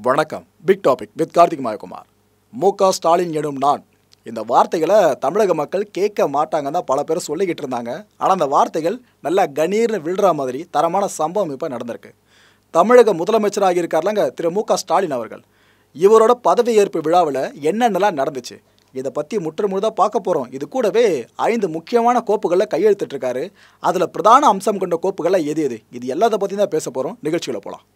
வணக்கம் big topic with Karthik Mayakumar Mu Ka Stalin எனும் நான் இந்த வார்த்தைகளை தமிழக மக்கள் கேட்க மாட்டாங்கன்னு தான் பல பேர் சொல்லிக்கிட்டு இருந்தாங்க ஆனால் அந்த வார்த்தைகள் நல்லா கணீர்னு விழுற மாதிரி தரமான சம்பவம் இப்போ நடந்திருக்கு தமிழக முதலமைச்சராக இருக்கார்லங்க திரு மு க ஸ்டாலின் அவர்கள் இவரோட பதவியேற்பு விழாவில் என்னென்னலாம் நடந்துச்சு இதை பற்றி முற்று முழுதாக பார்க்க போகிறோம் இது கூடவே ஐந்து முக்கியமான கோப்புகளில் கையெழுத்திட்டிருக்காரு அதில் பிரதான அம்சம் கொண்ட கோப்புகளில் எது எது இது எல்லாத்தை பற்றி தான் பேச போகிறோம் நிகழ்ச்சிகளை போகலாம்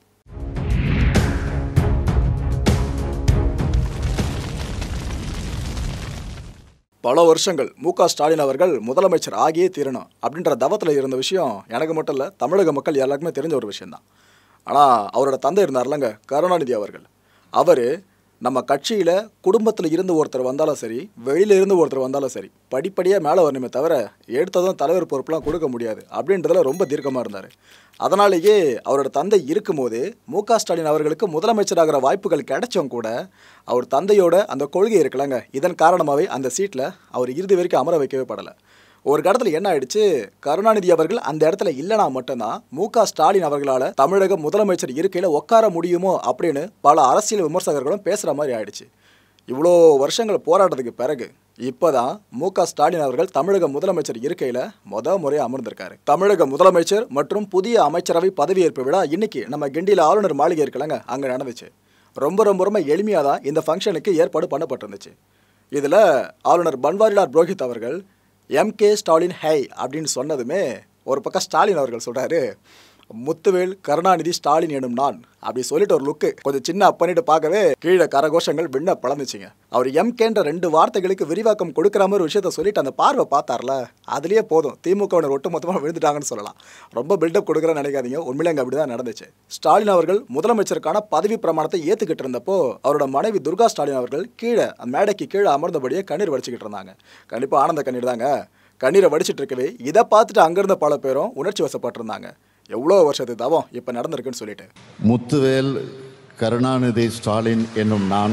பல வருஷங்கள் மு க ஸ்டாலின் அவர்கள் முதலமைச்சர் ஆகியே தீரணும் அப்படின்ற தவத்தில் இருந்த விஷயம் எனக்கு மட்டும் இல்லை தமிழக மக்கள் எல்லாருக்குமே தெரிஞ்ச ஒரு விஷயம்தான் ஆனால் அவரோட தந்தை இருந்தார்லங்க கருணாநிதி அவர்கள் அவர் நம்ம கட்சியில் குடும்பத்தில் இருந்து ஒருத்தர் வந்தாலும் சரி வெளியில இருந்து ஒருத்தர் வந்தாலும் சரி படிப்படியாக மேலே வரணுமே தவிர எடுத்ததும் தலைவர் பொறுப்புலாம் கொடுக்க முடியாது அப்படின்றதுல ரொம்ப தீர்க்கமாக இருந்தார் அதனாலேயே அவரோட தந்தை இருக்கும்போது மு க ஸ்டாலின் அவர்களுக்கு முதலமைச்சராகிற வாய்ப்புகள் கிடைச்சும் கூட அவர் தந்தையோட அந்த கொள்கை இருக்குல்லங்க இதன் காரணமாகவே அந்த சீட்டில் அவர் இறுதி வரைக்கும் அமர வைக்கவே படலை ஒரு கடத்தில் என்ன ஆயிடுச்சு கருணாநிதி அவர்கள் அந்த இடத்துல இல்லைனா மட்டும்தான் மு க ஸ்டாலின் அவர்களால் தமிழக முதலமைச்சர் இருக்கையில் உட்கார முடியுமோ அப்படின்னு பல அரசியல் விமர்சகர்களும் பேசுகிற மாதிரி ஆயிடுச்சு இவ்வளோ வருஷங்கள் போராட்டத்துக்கு பிறகு இப்போதான் மு க ஸ்டாலின் அவர்கள் தமிழக முதலமைச்சர் இருக்கையில் முத முறையாக அமர்ந்திருக்காரு தமிழக முதலமைச்சர் மற்றும் புதிய அமைச்சரவை பதவியேற்பு விழா இன்னைக்கு நம்ம கிண்டியில் ஆளுநர் மாளிகை இருக்குல்லங்க அங்கே நடந்துச்சு ரொம்ப ரொம்ப ரொம்ப எளிமையாக தான் இந்த ஃபங்க்ஷனுக்கு ஏற்பாடு பண்ணப்பட்டிருந்துச்சு இதில் ஆளுநர் பன்வாரிலால் புரோஹித் அவர்கள் எம்கே ஸ்டாலின் ஹை அப்படின்னு சொன்னதுமே ஒரு பக்கம் ஸ்டாலின் அவர்கள் சொல்கிறாரு முத்துவேல் கருணாநிதி ஸ்டாலின் எனும் நான் அப்படி சொல்லிட்டு ஒரு லுக்கு கொஞ்சம் சின்ன பண்ணிட்டு பார்க்கவே கீழே கரகோஷங்கள் விண்ண பழந்துச்சுங்க அவர் எம்கேன்ற ரெண்டு வார்த்தைகளுக்கு விரிவாக்கம் கொடுக்குற மாதிரி ஒரு விஷயத்த சொல்லிட்டு அந்த பார்வை பார்த்தார்ல அதுலேயே போதும் திமுகவினர் ஒட்டு மொத்தமாக விழுந்துட்டாங்கன்னு சொல்லலாம் ரொம்ப பில்டப் கொடுக்குறேன்னு நினைக்காதீங்க உண்மையிலே அங்கே அப்படி தான் நடந்துச்சு ஸ்டாலின் அவர்கள் முதலமைச்சருக்கான பதவி பிரமாணத்தை ஏற்றுக்கிட்டு இருந்தப்போ அவரோட மனைவி துர்கா ஸ்டாலின் அவர்கள் கீழே அந்த மேடைக்கு கீழே அமர்ந்தபடியே கண்ணீர் வடிச்சுக்கிட்டு இருந்தாங்க கண்டிப்பாக ஆனந்த கண்ணீர் தாங்க கண்ணீரை வடிச்சிட்டு இருக்கவே இதை பார்த்துட்டு அங்கிருந்த பல பேரும் உணர்ச்சி வசப்பட்டிருந்தாங்க எவ்வளோ வருஷத்து தவம் இப்போ நடந்திருக்குன்னு சொல்லிட்டு முத்துவேல் கருணாநிதி ஸ்டாலின் என்னும் நான்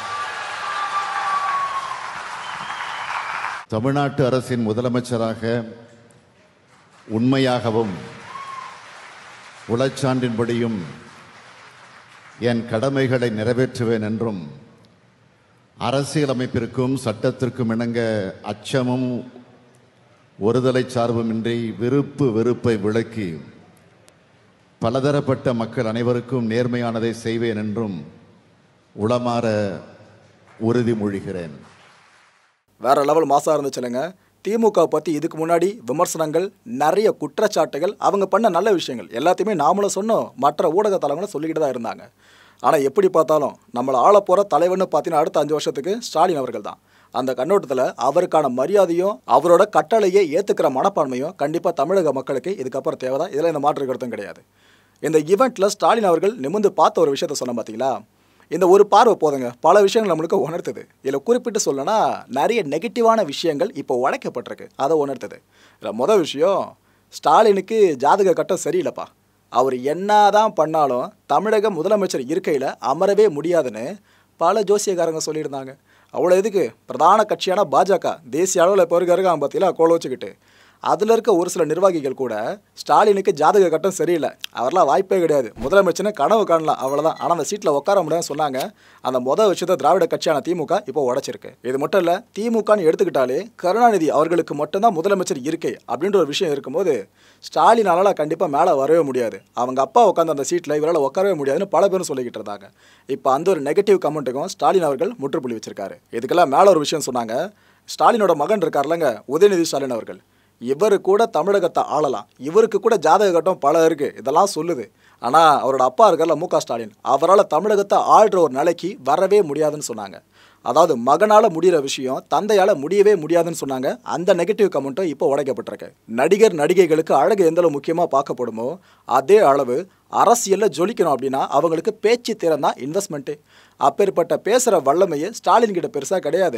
தமிழ்நாட்டு அரசின் முதலமைச்சராக உண்மையாகவும் உளச்சான்றின்படியும் என் கடமைகளை நிறைவேற்றுவேன் என்றும் அரசியலமைப்பிற்கும் சட்டத்திற்கும் இணங்க அச்சமும் ஒருதலை சார்புமின்றி விருப்பு வெறுப்பை விளக்கி பலதரப்பட்ட மக்கள் அனைவருக்கும் நேர்மையானதை செய்வேன் என்றும் உளமாற உறுதிமொழிகிறேன் வேற லெவல் மாசா இருந்துச்சுலங்க திமுக பற்றி இதுக்கு முன்னாடி விமர்சனங்கள் நிறைய குற்றச்சாட்டுகள் அவங்க பண்ண நல்ல விஷயங்கள் எல்லாத்தையுமே நாமளும் சொன்னோம் மற்ற ஊடக தளங்களும் சொல்லிக்கிட்டு தான் இருந்தாங்க ஆனால் எப்படி பார்த்தாலும் நம்மளை ஆள போகிற தலைவர்னு பார்த்தீங்கன்னா அடுத்த அஞ்சு வருஷத்துக்கு ஸ்டாலின் அவர்கள் தான் அந்த கண்ணோட்டத்தில் அவருக்கான மரியாதையும் அவரோட கட்டளையை ஏற்றுக்கிற மனப்பான்மையும் கண்டிப்பாக தமிழக மக்களுக்கு இதுக்கப்புறம் தேவை தான் இதில் இந்த மாற்று கருத்தும் கிடையாது இந்த ஈவெண்ட்டில் ஸ்டாலின் அவர்கள் நிமிர்ந்து பார்த்த ஒரு விஷயத்த சொன்ன பார்த்தீங்களா இந்த ஒரு பார்வை போதுங்க பல விஷயங்கள் நம்மளுக்கு உணர்த்துது இதில் குறிப்பிட்டு சொல்லனா நிறைய நெகட்டிவான விஷயங்கள் இப்போ உடைக்கப்பட்டிருக்கு அதை உணர்த்துது இதில் மொதல் விஷயம் ஸ்டாலினுக்கு ஜாதக கட்டம் சரியில்லைப்பா அவர் என்னதான் பண்ணாலும் தமிழக முதலமைச்சர் இருக்கையில் அமரவே முடியாதுன்னு பல ஜோசியக்காரங்க சொல்லியிருந்தாங்க அவ்வளோ எதுக்கு பிரதான கட்சியான பாஜக தேசிய அளவில் இப்போ இருக்க இருக்கான் பார்த்தீங்களா கோல வச்சுக்கிட்டு அதில் இருக்க ஒரு சில நிர்வாகிகள் கூட ஸ்டாலினுக்கு ஜாதக கட்டம் சரியில்லை அவரெல்லாம் வாய்ப்பே கிடையாது முதலமைச்சர்னு கனவு காணலாம் அவ்வளோதான் ஆனால் அந்த சீட்டில் உட்கார முடியாதுன்னு சொன்னாங்க அந்த மொதல் விஷயத்தை திராவிட கட்சியான திமுக இப்போ உடைச்சிருக்கு இது மட்டும் இல்லை திமுகன்னு எடுத்துக்கிட்டாலே கருணாநிதி அவர்களுக்கு மட்டும்தான் முதலமைச்சர் இருக்கை அப்படின்ற ஒரு விஷயம் இருக்கும்போது ஸ்டாலினால கண்டிப்பாக மேலே வரவே முடியாது அவங்க அப்பா உட்காந்து அந்த சீட்டில் இவரால் உட்காரவே முடியாதுன்னு பல பேரும் சொல்லிக்கிட்டு இருந்தாங்க இப்போ அந்த ஒரு நெகட்டிவ் கமெண்ட்டுக்கும் ஸ்டாலின் அவர்கள் முற்றுப்புள்ளி வச்சிருக்காரு இதுக்கெல்லாம் மேலே ஒரு விஷயம் சொன்னாங்க ஸ்டாலினோட மகன் இருக்கார்லங்க உதயநிதி ஸ்டாலின் அவர்கள் இவர் கூட தமிழகத்தை ஆளலாம் இவருக்கு கூட ஜாதக கட்டம் பல இருக்கு இதெல்லாம் சொல்லுது ஆனால் அவரோட அப்பா இருக்கார்ல மு க ஸ்டாலின் அவரால் தமிழகத்தை ஆள்ற ஒரு நிலைக்கு வரவே முடியாதுன்னு சொன்னாங்க அதாவது மகனால் முடிகிற விஷயம் தந்தையால் முடியவே முடியாதுன்னு சொன்னாங்க அந்த நெகட்டிவ் கமெண்ட்டும் இப்போ உடைக்கப்பட்டிருக்கு நடிகர் நடிகைகளுக்கு அழகு எந்த அளவு முக்கியமாக பார்க்கப்படுமோ அதே அளவு அரசியலில் ஜொலிக்கணும் அப்படின்னா அவங்களுக்கு பேச்சு திறன் தான் இன்வெஸ்ட்மெண்ட்டு அப்பேற்பட்ட பேசுகிற வல்லமையே ஸ்டாலின் கிட்ட பெருசாக கிடையாது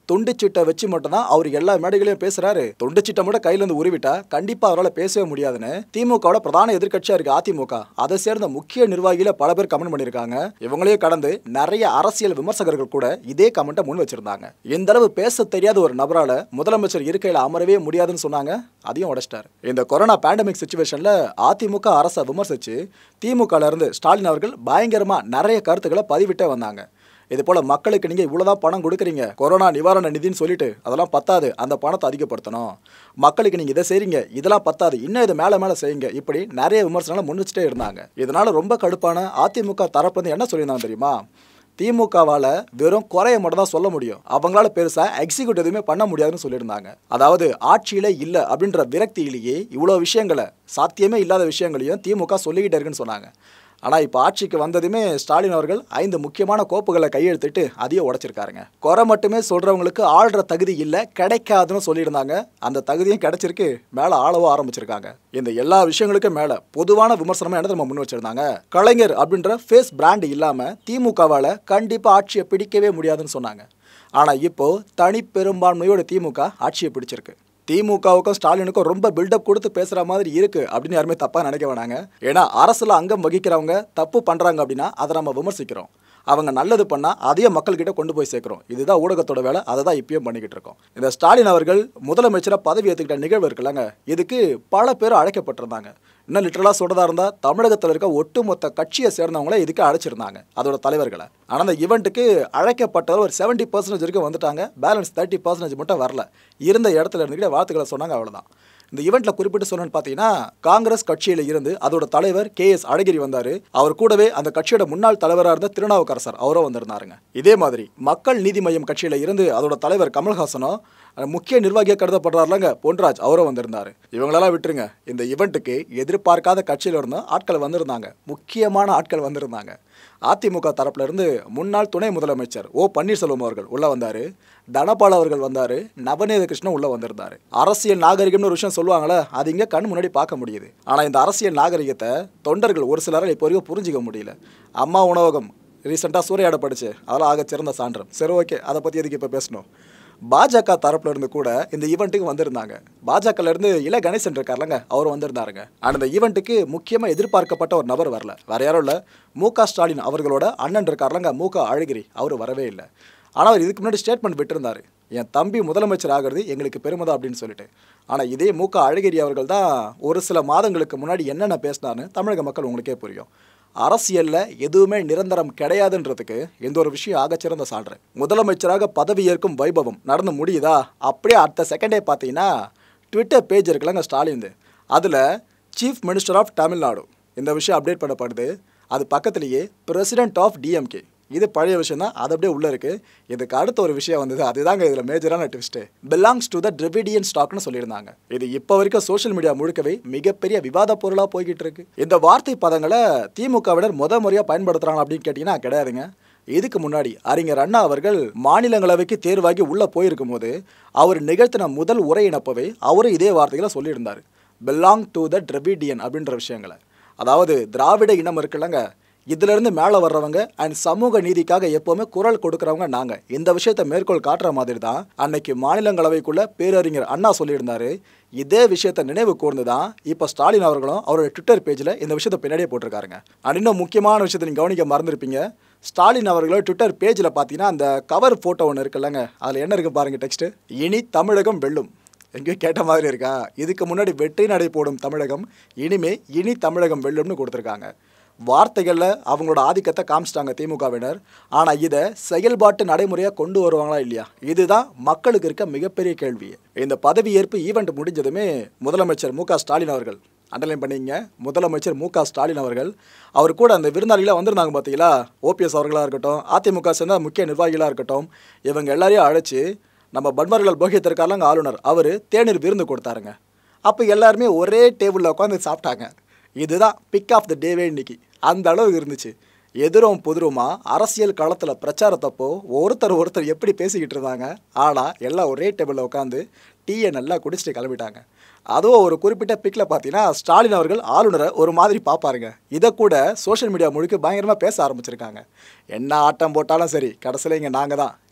துண்டுச்சீட்டை வச்சு மட்டும்தான் அவர் எல்லா மேடைகளையும் பேசுறாரு துண்டுச்சீட்டை மட்டும் கையில இருந்து உருவிட்டா கண்டிப்பா அவரால் பேசவே முடியாதுன்னு திமுகவோட பிரதான எதிர்க்கட்சியா இருக்கு அதிமுக அதை சேர்ந்த முக்கிய நிர்வாகிகள பல பேர் கமெண்ட் பண்ணிருக்காங்க இவங்களையும் கடந்து நிறைய அரசியல் விமர்சகர்கள் கூட இதே கமெண்ட்டை முன் வச்சிருந்தாங்க இந்த அளவு பேச தெரியாத ஒரு நபரால முதலமைச்சர் இருக்கையில அமரவே முடியாதுன்னு சொன்னாங்க அதையும் உடைச்சிட்டாரு இந்த கொரோனா பேண்டமிக் சுச்சுவேஷன்ல அதிமுக அரசை விமர்சிச்சு திமுகல இருந்து ஸ்டாலின் அவர்கள் பயங்கரமா நிறைய கருத்துக்களை பதிவிட்டே வந்தாங்க இது போல மக்களுக்கு நீங்க இவ்வளவுதான் பணம் கொடுக்குறீங்க கொரோனா நிவாரண நிதின்னு சொல்லிட்டு அதெல்லாம் பத்தாது அந்த பணத்தை அதிகப்படுத்தணும் மக்களுக்கு நீங்க இதை செய்றீங்க இதெல்லாம் பத்தாது இன்னும் இது மேல மேல செய்யுங்க இப்படி நிறைய விமர்சனங்களை முன் வச்சுட்டே இருந்தாங்க இதனால ரொம்ப கடுப்பான அதிமுக தரப்பு வந்து என்ன சொல்லியிருந்தாங்க தெரியுமா திமுகவால் வெறும் குறைய மட்டும் தான் சொல்ல முடியும் அவங்களால பெருசாக எக்ஸிக்யூட் எதுவுமே பண்ண முடியாதுன்னு சொல்லியிருந்தாங்க அதாவது ஆட்சியில இல்லை அப்படின்ற விரக்தியிலேயே இவ்வளோ விஷயங்களை சாத்தியமே இல்லாத விஷயங்களையும் திமுக சொல்லிக்கிட்டே இருக்குன்னு சொன்னாங்க ஆனால் இப்போ ஆட்சிக்கு வந்ததுமே ஸ்டாலின் அவர்கள் ஐந்து முக்கியமான கோப்புகளை கையெழுத்திட்டு அதையும் உடைச்சிருக்காருங்க குறை மட்டுமே சொல்கிறவங்களுக்கு ஆள்ற தகுதி இல்லை கிடைக்காதுன்னு சொல்லியிருந்தாங்க அந்த தகுதியும் கிடைச்சிருக்கு மேலே ஆளவோ ஆரம்பிச்சிருக்காங்க இந்த எல்லா விஷயங்களுக்கும் மேலே பொதுவான விமர்சனமாக என்ன நம்ம முன் வச்சிருந்தாங்க கலைஞர் அப்படின்ற ஃபேஸ் பிராண்ட் இல்லாமல் திமுகவால் கண்டிப்பாக ஆட்சியை பிடிக்கவே முடியாதுன்னு சொன்னாங்க ஆனால் இப்போ தனி பெரும்பான்மையோட திமுக ஆட்சியை பிடிச்சிருக்கு திமுகவுக்கும் ஸ்டாலினுக்கும் ரொம்ப பில்டப் கொடுத்து பேசுற மாதிரி இருக்கு அப்படின்னு யாருமே தப்பா நினைக்க வேணாங்க ஏன்னா அரசுல அங்கம் வகிக்கிறவங்க தப்பு பண்றாங்க அப்படின்னா அதை நம்ம விமர்சிக்கிறோம் அவங்க நல்லது பண்ணா அதையே மக்கள்கிட்ட கொண்டு போய் சேர்க்கிறோம் இதுதான் ஊடகத்தோட வேலை அதை தான் இப்பயும் பண்ணிக்கிட்டு இருக்கோம் இந்த ஸ்டாலின் அவர்கள் முதலமைச்சரா பதவி ஏற்றுக்கிட்ட நிகழ்வு இருக்குல்லங்க இதுக்கு பல பேர் அழைக்கப்பட்டிருந்தாங்க இன்னும் லிட்டரலாக சொல்றதா இருந்தால் தமிழகத்தில் இருக்க ஒட்டுமொத்த கட்சியை சேர்ந்தவங்களே இதுக்கு அழைச்சிருந்தாங்க அதோட தலைவர்களை ஆனால் அந்த ஈவெண்ட்டுக்கு அழைக்கப்பட்டவர் ஒரு செவன்ட்டி பர்சன்டேஜ் வரைக்கும் வந்துட்டாங்க பேலன்ஸ் தேர்ட்டி பர்சன்டேஜ் மட்டும் வரல இருந்த இடத்துல இருந்துக்கிட்ட வாழ்த்துக்களை சொன்னாங்க அவ்வளோதான் இந்த ஈவெண்ட்ல குறிப்பிட்டு சொன்னேன்னு பார்த்தீங்கன்னா காங்கிரஸ் கட்சியில இருந்து அதோட தலைவர் கே எஸ் அழகிரி வந்தாரு அவர் கூடவே அந்த கட்சியோட முன்னாள் தலைவராக இருந்த திருநாவுக்கரசர் அவரும் வந்திருந்தாருங்க இதே மாதிரி மக்கள் நீதி மய்யம் கட்சியில இருந்து அதோட தலைவர் கமல்ஹாசனும் அஹ், முக்கிய நிர்வாகியாக கருதப்படுறாருலங்க பொன்ராஜ் அவரும் வந்திருந்தாரு இவங்களெல்லாம் விட்டுருங்க இந்த ஈவெண்ட்டுக்கு எதிர்பார்க்காத கட்சியில இருந்தும் ஆட்கள் வந்திருந்தாங்க முக்கியமான ஆட்கள் வந்திருந்தாங்க அதிமுக தரப்புல இருந்து முன்னாள் துணை முதலமைச்சர் ஓ பன்னீர்செல்வம் அவர்கள் உள்ள வந்தாரு தனபால் அவர்கள் வந்தாரு நவநீத கிருஷ்ணன் உள்ள வந்திருந்தாரு அரசியல் நாகரிகம்னு ஒரு விஷயம் சொல்லுவாங்களே அது இங்க கண் முன்னாடி பார்க்க முடியுது ஆனா இந்த அரசியல் நாகரிகத்தை தொண்டர்கள் ஒரு சிலரால் இப்போ வரைக்கும் புரிஞ்சிக்க முடியல அம்மா உணவகம் ரீசெண்டாக சூறையாடப்படுச்சு அதெல்லாம் ஆக சிறந்த சான்றம் சரி ஓகே அதை பற்றி எதுக்கு இப்போ பேசணும் பாஜக தரப்புல இருந்து கூட இந்த ஈவெண்ட்டுக்கு வந்திருந்தாங்க பாஜகல இருந்து இல கணேசன் இருக்கார்லங்க அவர் வந்திருந்தாருங்க ஆனால் இந்த ஈவெண்ட்டுக்கு முக்கியமா எதிர்பார்க்கப்பட்ட ஒரு நபர் வரல வேற யாரும் இல்ல மு க ஸ்டாலின் அவர்களோட அண்ணன் இருக்கார்லங்க மு க அழகிரி அவர் வரவே இல்லை ஆனால் அவர் இதுக்கு முன்னாடி ஸ்டேட்மெண்ட் விட்டிருந்தாரு என் தம்பி முதலமைச்சர் ஆகிறது எங்களுக்கு பெருமைதான் அப்படின்னு சொல்லிட்டு ஆனால் இதே மு க அழகிரி அவர்கள் தான் ஒரு சில மாதங்களுக்கு முன்னாடி என்னென்ன பேசினார்னு தமிழக மக்கள் உங்களுக்கே புரியும் அரசியல்ல எதுவுமே நிரந்தரம் கிடையாதுன்றதுக்கு எந்த ஒரு விஷயம் ஆகச்சிறந்த சான்று முதலமைச்சராக பதவி ஏற்கும் வைபவம் நடந்து முடியுதா அப்படியே அடுத்த செகண்டே பார்த்தீங்கன்னா ட்விட்டர் பேஜ் இருக்குல்லங்க ஸ்டாலின் அதில் சீஃப் மினிஸ்டர் ஆஃப் தமிழ்நாடு இந்த விஷயம் அப்டேட் பண்ணப்படுது அது பக்கத்துலேயே பிரசிடென்ட் ஆஃப் டிஎம்கே இது பழைய விஷயம் தான் அது அப்படியே உள்ள இருக்கு இதுக்கு அடுத்த ஒரு விஷயம் வந்தது அதுதாங்க இதில் மேஜரான twist belongs to the Dravidian ஸ்டாக்னு சொல்லியிருந்தாங்க இது இப்போ வரைக்கும் சோஷியல் மீடியா முழுக்கவே மிகப்பெரிய விவாத பொருளாக போய்கிட்டு இருக்கு இந்த வார்த்தை பதங்களை திமுகவினர் முத முறையாக பயன்படுத்துறாங்க அப்படின்னு கேட்டிங்கன்னா கிடையாதுங்க இதுக்கு முன்னாடி அறிஞர் அண்ணா அவர்கள் மாநிலங்களவைக்கு தேர்வாகி உள்ளே போயிருக்கும் போது அவர் நிகழ்த்தின முதல் உரையினப்பவே அவரும் இதே வார்த்தைகளை சொல்லியிருந்தார் பிலாங் டு த டிரவிடியன் அப்படின்ற விஷயங்களை அதாவது திராவிட இனம் இருக்குல்லங்க இதுல இருந்து மேலே வர்றவங்க அண்ட் சமூக நீதிக்காக எப்போவுமே குரல் கொடுக்குறவங்க நாங்கள் இந்த விஷயத்தை மேற்கோள் காட்டுற மாதிரி தான் அன்னைக்கு மாநிலங்களவைக்குள்ள பேரறிஞர் அண்ணா சொல்லியிருந்தாரு இதே விஷயத்தை நினைவு கூர்ந்து தான் இப்போ ஸ்டாலின் அவர்களும் அவரோட ட்விட்டர் பேஜில் இந்த விஷயத்தை பின்னாடியே போட்டிருக்காருங்க அண்ட் இன்னும் முக்கியமான விஷயத்தை நீங்கள் கவனிக்க மறந்துருப்பீங்க ஸ்டாலின் அவர்களோட ட்விட்டர் பேஜில் பார்த்தீங்கன்னா அந்த கவர் ஃபோட்டோ ஒன்று இருக்குல்லங்க அதில் என்ன இருக்கு பாருங்க டெக்ஸ்ட் இனி தமிழகம் வெல்லும் எங்கேயோ கேட்ட மாதிரி இருக்கா இதுக்கு முன்னாடி வெற்றி நடை போடும் தமிழகம் இனிமே இனி தமிழகம் வெல்லும்னு கொடுத்துருக்காங்க வார்த்தைகளில் அவங்களோட ஆதிக்கத்தை காமிச்சிட்டாங்க திமுகவினர் ஆனால் இதை செயல்பாட்டு நடைமுறையாக கொண்டு வருவாங்களா இல்லையா இதுதான் மக்களுக்கு இருக்க மிகப்பெரிய கேள்வி இந்த பதவியேற்பு ஈவெண்ட் முடிஞ்சதுமே முதலமைச்சர் மு க ஸ்டாலின் அவர்கள் அண்டர்லைன் பண்ணிங்க முதலமைச்சர் மு க ஸ்டாலின் அவர்கள் அவர் கூட அந்த விருந்தாளிகளாக வந்திருந்தாங்க பார்த்தீங்களா ஓபிஎஸ் அவர்களாக இருக்கட்டும் அதிமுக சேர்ந்த முக்கிய நிர்வாகிகளாக இருக்கட்டும் இவங்க எல்லாரையும் அழைச்சி நம்ம பன்மரிலால் போகியத் இருக்காருலங்க ஆளுநர் அவர் தேநீர் விருந்து கொடுத்தாருங்க அப்போ எல்லாருமே ஒரே டேபிளில் உட்காந்து சாப்பிட்டாங்க இதுதான் பிக் ஆஃப் த டேவே இன்னைக்கு அந்த அளவு இருந்துச்சு எதிரும் புதிருமா அரசியல் களத்தில் பிரச்சாரத்தப்போ ஒருத்தர் ஒருத்தர் எப்படி பேசிக்கிட்டு இருந்தாங்க ஆனால் எல்லாம் ஒரே டேபிளில் உட்காந்து டீயை நல்லா குடிச்சிட்டு கிளம்பிட்டாங்க அதுவும் ஒரு குறிப்பிட்ட பிக்கில் பார்த்தீங்கன்னா ஸ்டாலின் அவர்கள் ஆளுநரை ஒரு மாதிரி பார்ப்பாருங்க இதை கூட சோஷியல் மீடியா முழுக்க பயங்கரமாக பேச ஆரம்பிச்சிருக்காங்க என்ன ஆட்டம் போட்டாலும் சரி கடைசியில் இங்கே நாங்கள் தான்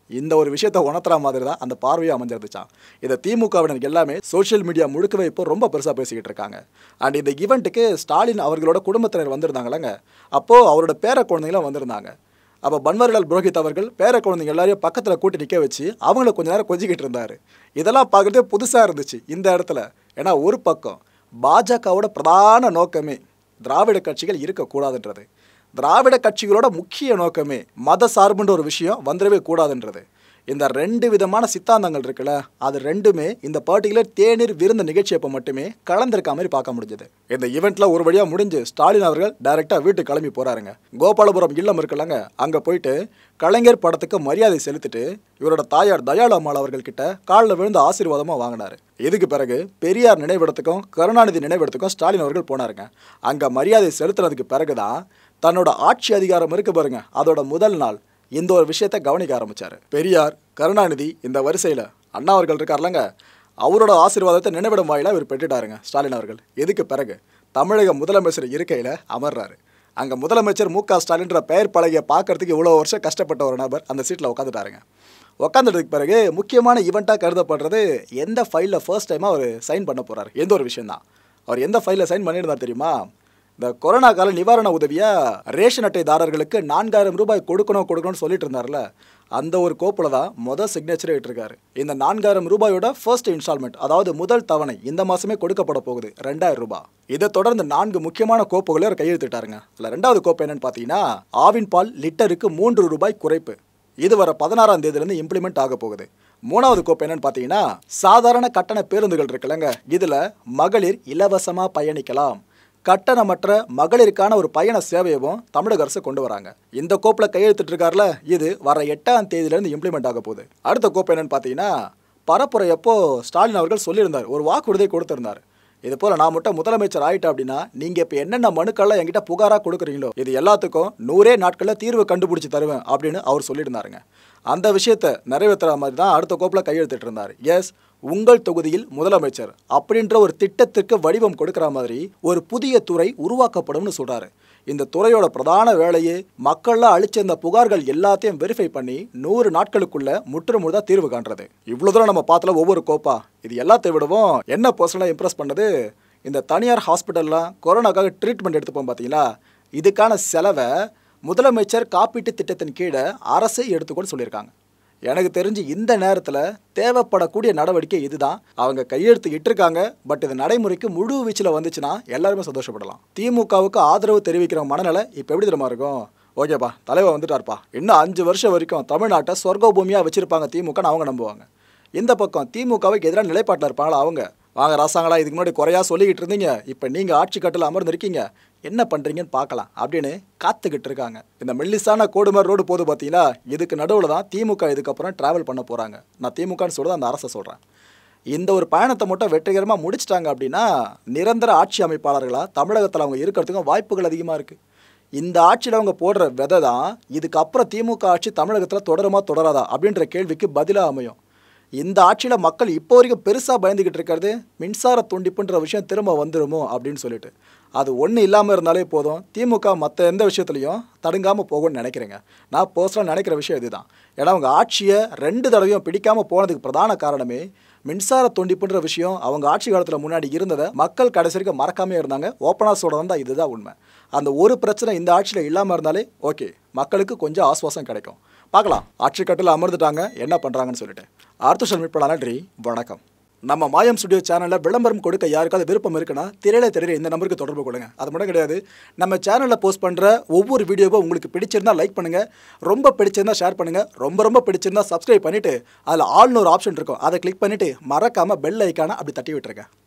இந்த ஒரு விஷயத்தை உணர்த்துற மாதிரி தான் அந்த பார்வையும் அமைஞ்சிருந்துச்சான் இதை திமுகவினர் எல்லாமே சோஷியல் மீடியா முழுக்கவே இப்போ ரொம்ப பெருசாக பேசிக்கிட்டு இருக்காங்க அண்ட் இந்த ஈவெண்ட்டுக்கு ஸ்டாலின் அவர்களோட குடும்பத்தினர் வந்திருந்தாங்களங்க அப்போது அவரோட பேர குழந்தைங்களும் வந்திருந்தாங்க அப்போ பன்வாரிலால் புரோஹித் அவர்கள் பேர குழந்தைங்க எல்லாரையும் பக்கத்தில் கூட்டி நிற்க வச்சு அவங்கள கொஞ்ச நேரம் கொஞ்சிக்கிட்டு இருந்தார் இதெல்லாம் பார்க்குறதே புதுசாக இருந்துச்சு இந்த இடத்துல ஏன்னா ஒரு பக்கம் பாஜகவோட பிரதான நோக்கமே திராவிட கட்சிகள் இருக்கக்கூடாதுன்றது திராவிட கட்சிகளோட முக்கிய நோக்கமே மத சார்புன்ற ஒரு விஷயம் வந்துடவே கூடாதுன்றது இந்த ரெண்டு விதமான சித்தாந்தங்கள் இருக்குல்ல அது ரெண்டுமே இந்த பர்டிகுலர் தேநீர் விருந்து நிகழ்ச்சி அப்போ மட்டுமே கலந்திருக்க மாதிரி பார்க்க முடிஞ்சது இந்த ஈவெண்ட்ல ஒரு வழியாக முடிஞ்சு ஸ்டாலின் அவர்கள் டைரெக்டாக வீட்டுக்கு கிளம்பி போறாருங்க கோபாலபுரம் இல்லம் இருக்குல்லங்க அங்கே போயிட்டு கலைஞர் படத்துக்கு மரியாதை செலுத்திட்டு இவரோட தாயார் தயாளு அம்மாள் அவர்கள் கிட்ட காலில் விழுந்து ஆசீர்வாதமாக வாங்கினாரு இதுக்கு பிறகு பெரியார் நினைவிடத்துக்கும் கருணாநிதி நினைவிடத்துக்கும் ஸ்டாலின் அவர்கள் போனாருங்க அங்கே மரியாதை செலுத்துனதுக்கு பிறகுதான் தன்னோட ஆட்சி அதிகாரம் இருக்கு பாருங்க அதோட முதல் நாள் இந்த ஒரு விஷயத்தை கவனிக்க ஆரம்பிச்சாரு பெரியார் கருணாநிதி இந்த வரிசையில் அண்ணா அவர்கள் இருக்கார்லங்க அவரோட ஆசீர்வாதத்தை நினைவிடம் வாயிலாக இவர் பெற்றுட்டாருங்க ஸ்டாலின் அவர்கள் இதுக்கு பிறகு தமிழக முதலமைச்சர் இருக்கையில் அமர்றாரு அங்கே முதலமைச்சர் மு க ஸ்டாலின்ற பெயர் பலகையை பார்க்கறதுக்கு இவ்வளோ வருஷம் கஷ்டப்பட்ட ஒரு நபர் அந்த சீட்டில் உட்காந்துட்டாருங்க உட்காந்துட்டதுக்கு பிறகு முக்கியமான ஈவெண்ட்டாக கருதப்படுறது எந்த ஃபைலில் ஃபர்ஸ்ட் டைமாக அவர் சைன் பண்ண போகிறார் எந்த ஒரு விஷயம்தான் அவர் எந்த ஃபைலில் சைன் பண்ணியிருந்தார் தெரியுமா இந்த கொரோனா கால நிவாரண உதவியா ரேஷன் அட்டைதாரர்களுக்கு நான்காயிரம் ரூபாய் கொடுக்கணும் கொடுக்கணும்னு சொல்லிட்டு இருந்தார்ல அந்த ஒரு கோப்பில் தான் மொதல் சிக்னேச்சரே இட்டிருக்காரு இந்த நான்காயிரம் ரூபாயோட ஃபர்ஸ்ட் இன்ஸ்டால்மெண்ட் அதாவது முதல் தவணை இந்த மாசமே கொடுக்கப்பட போகுது ரெண்டாயிரம் ரூபாய் இதை தொடர்ந்து நான்கு முக்கியமான கோப்புகளை அவர் கையெழுத்திட்டாருங்க அதில் ரெண்டாவது கோப்பு என்னன்னு பார்த்தீங்கன்னா ஆவின் பால் லிட்டருக்கு மூன்று ரூபாய் குறைப்பு இது வர பதினாறாம் தேதியிலேருந்து இம்ப்ளிமெண்ட் ஆக போகுது மூணாவது கோப்பு என்னன்னு பார்த்தீங்கன்னா சாதாரண கட்டண பேருந்துகள் இருக்குல்லங்க இதில் மகளிர் இலவசமாக பயணிக்கலாம் கட்டணமற்ற மகளிருக்கான ஒரு பயண சேவையவும் தமிழக அரசு கொண்டு வராங்க இந்த கோப்பில் கையெழுத்திட்டு இருக்காருல இது வர எட்டாம் தேதியிலேருந்து இம்ப்ளிமெண்ட் ஆக போகுது அடுத்த கோப்பு என்னன்னு பார்த்தீங்கன்னா பரப்புரையப்போ ஸ்டாலின் அவர்கள் சொல்லியிருந்தார் ஒரு வாக்குறுதியை கொடுத்திருந்தார் இது போல் நான் மட்டும் முதலமைச்சர் ஆயிட்டேன் அப்படின்னா நீங்கள் இப்போ என்னென்ன மனுக்கள்லாம் என்கிட்ட புகாராக கொடுக்குறீங்களோ இது எல்லாத்துக்கும் நூறே நாட்களில் தீர்வு கண்டுபிடிச்சி தருவேன் அப்படின்னு அவர் சொல்லியிருந்தாருங்க அந்த விஷயத்தை நிறைவேற்றுற மாதிரி தான் அடுத்த கோப்பில் கையெழுத்திட்டு இருந்தார் எஸ் உங்கள் தொகுதியில் முதலமைச்சர் அப்படின்ற ஒரு திட்டத்திற்கு வடிவம் கொடுக்குற மாதிரி ஒரு புதிய துறை உருவாக்கப்படும்னு சொல்கிறாரு இந்த துறையோட பிரதான வேலையே மக்கள்லாம் அழிச்சிருந்த புகார்கள் எல்லாத்தையும் வெரிஃபை பண்ணி நூறு நாட்களுக்குள்ள முற்றுமுழுதாக தீர்வு காண்றது இவ்வளோ தூரம் நம்ம பார்த்தல ஒவ்வொரு கோப்பா இது எல்லாத்தை விடவும் என்ன பர்சனலாக இம்ப்ரெஸ் பண்ணது இந்த தனியார் ஹாஸ்பிட்டல்லாம் கொரோனாக்காக ட்ரீட்மெண்ட் எடுத்துப்போம் பார்த்தீங்களா இதுக்கான செலவை முதலமைச்சர் காப்பீட்டு திட்டத்தின் கீழே அரசே எடுத்துக்கொண்டு சொல்லியிருக்காங்க எனக்கு தெரிஞ்சு இந்த நேரத்தில் தேவைப்படக்கூடிய நடவடிக்கை இதுதான் அவங்க கையெழுத்து இட்டிருக்காங்க பட் இது நடைமுறைக்கு முழு வீச்சில் வந்துச்சுன்னா எல்லாருமே சந்தோஷப்படலாம் திமுகவுக்கு ஆதரவு தெரிவிக்கிற மனநிலை இப்போ எப்படி தெரியுமா இருக்கும் ஓகேப்பா தலைவர் வந்துட்டார்ப்பா இன்னும் அஞ்சு வருஷம் வரைக்கும் தமிழ்நாட்டை சொர்க்க பூமியாக வச்சிருப்பாங்க திமுகன்னு அவங்க நம்புவாங்க இந்த பக்கம் திமுகவுக்கு எதிரான நிலைப்பாட்டில் இருப்பாங்களா அவங்க வாங்க ராசாங்களா இதுக்கு முன்னாடி குறையா சொல்லிக்கிட்டு இருந்தீங்க இப்போ நீங்கள் ஆட்சி கட்டில் அமர்ந்திருக்கீங்க என்ன பண்ணுறீங்கன்னு பார்க்கலாம் அப்படின்னு காத்துக்கிட்டு இருக்காங்க இந்த மெல்லிசான கோடுமர் ரோடு போது பார்த்தீங்களா இதுக்கு நடுவில் தான் திமுக இதுக்கப்புறம் ட்ராவல் பண்ண போகிறாங்க நான் திமுகன்னு சொல்கிறது அந்த அரசை சொல்கிறேன் இந்த ஒரு பயணத்தை மட்டும் வெற்றிகரமாக முடிச்சிட்டாங்க அப்படின்னா நிரந்தர ஆட்சி அமைப்பாளர்களாக தமிழகத்தில் அவங்க இருக்கிறதுக்கும் வாய்ப்புகள் அதிகமாக இருக்குது இந்த ஆட்சியில் அவங்க போடுற விதை தான் இதுக்கப்புறம் திமுக ஆட்சி தமிழகத்தில் தொடருமா தொடராதா அப்படின்ற கேள்விக்கு பதிலாக அமையும் இந்த ஆட்சியில் மக்கள் இப்போ வரைக்கும் பெருசாக பயந்துக்கிட்டு இருக்கிறது மின்சார துண்டிப்புன்ற விஷயம் திரும்ப வந்துருமோ அப்படின்னு சொல்லிட்டு அது ஒன்று இல்லாமல் இருந்தாலே போதும் திமுக மற்ற எந்த விஷயத்துலையும் தடுங்காமல் போகும்னு நினைக்கிறேங்க நான் பர்சனலாக நினைக்கிற விஷயம் இதுதான் ஏன்னா அவங்க ஆட்சியை ரெண்டு தடவையும் பிடிக்காமல் போனதுக்கு பிரதான காரணமே மின்சார துண்டிப்புன்ற விஷயம் அவங்க ஆட்சி காலத்தில் முன்னாடி இருந்ததை மக்கள் கடைசி வரைக்கும் மறக்காமே இருந்தாங்க ஓப்பனாக சொல்கிறது தான் இதுதான் உண்மை அந்த ஒரு பிரச்சனை இந்த ஆட்சியில் இல்லாமல் இருந்தாலே ஓகே மக்களுக்கு கொஞ்சம் ஆஸ்வாசம் கிடைக்கும் பார்க்கலாம் ஆட்சி கட்டில் அமர்ந்துட்டாங்க என்ன பண்ணுறாங்கன்னு சொல்லிட்டு ஆர்த்துஷல் மீட் பண்ணலாம் நன்றி வணக்கம் நம்ம மாயம் ஸ்டுடியோ சேனலில் விளம்பரம் கொடுக்க யாருக்காவது விருப்பம் இருக்குன்னா திரையில திரையில இந்த நம்பருக்கு தொடர்பு கொள்ளுங்க அது மட்டும் கிடையாது நம்ம சேனலில் போஸ்ட் பண்ணுற ஒவ்வொரு வீடியோவும் உங்களுக்கு பிடிச்சிருந்தா லைக் பண்ணுங்கள் ரொம்ப பிடிச்சிருந்தா ஷேர் பண்ணுங்கள் ரொம்ப ரொம்ப பிடிச்சிருந்தா சப்ஸ்கிரைப் பண்ணிவிட்டு அதில் ஆல்னு ஒரு ஆப்ஷன் இருக்கும் அதை கிளிக் பண்ணிவிட்டு மறக்காமல் பெல் ஐக்கானை அப்படி தட்டி விட்டுருங்க